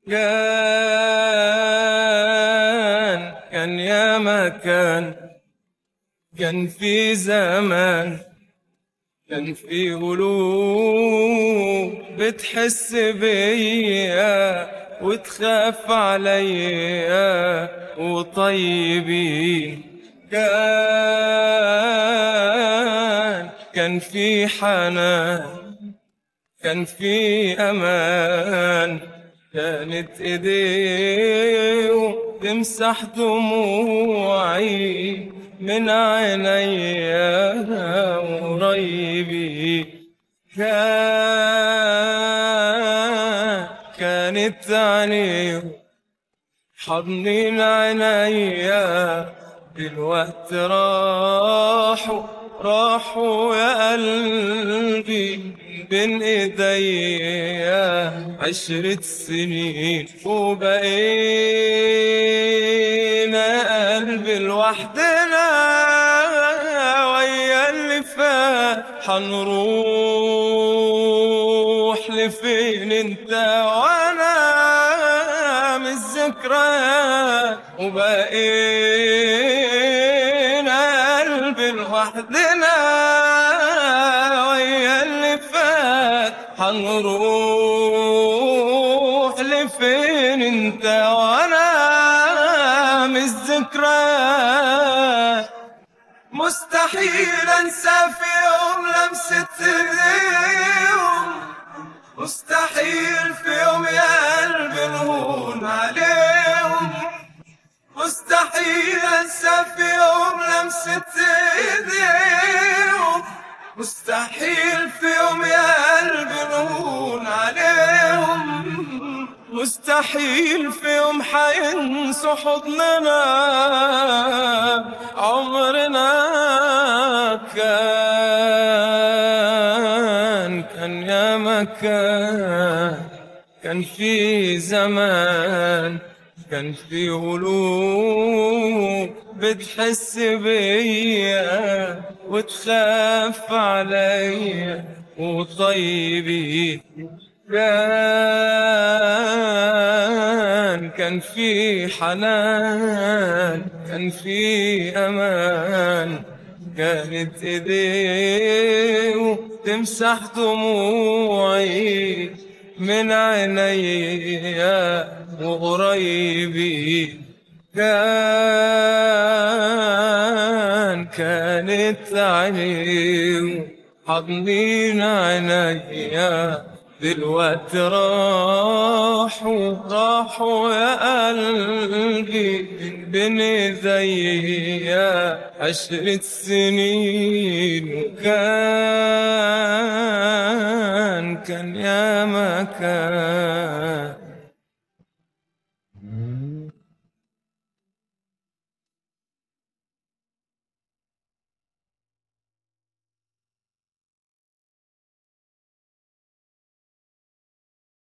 كان كان يا ما كان كان في زمان كان في قلوب بتحس بيا وتخاف عليا وطيبين كان كان في حنان كان في امان كانت ايديه تمسح دموعي من عينيا قريبي كان كانت عينيه حضنين عينيا الوقت راحوا راحوا يا قلبي بين ايديا عشرة سنين وبقينا قلبي لوحدنا ويا اللي فات حنروح لفين انت وانا من الذكريات وبقينا قلبي لوحدنا ويا اللي فات حنروح لفين انت وانا من الذكريات مستحيل انسى في يوم لمسة ايديهم مستحيل في يوم يا قلبي نهون عليهم مستحيل انسى في يوم لمسة ايديهم مستحيل في يوم يا قلبي نهون عليهم مستحيل في يوم حينسوا حضننا عمرنا كان كان يا مكان كان في زمان كان في قلوب بتحس بيا وتخاف عليا وطيبي كان كان في حنان كان في امان كانت ايديه تمسح دموعي من عينيا وقريبي كان كانت عينيه حضنين عينيا دلوقتي راحوا راحوا يا قلبي بين ايديا عشرة سنين وكان كان يا مكان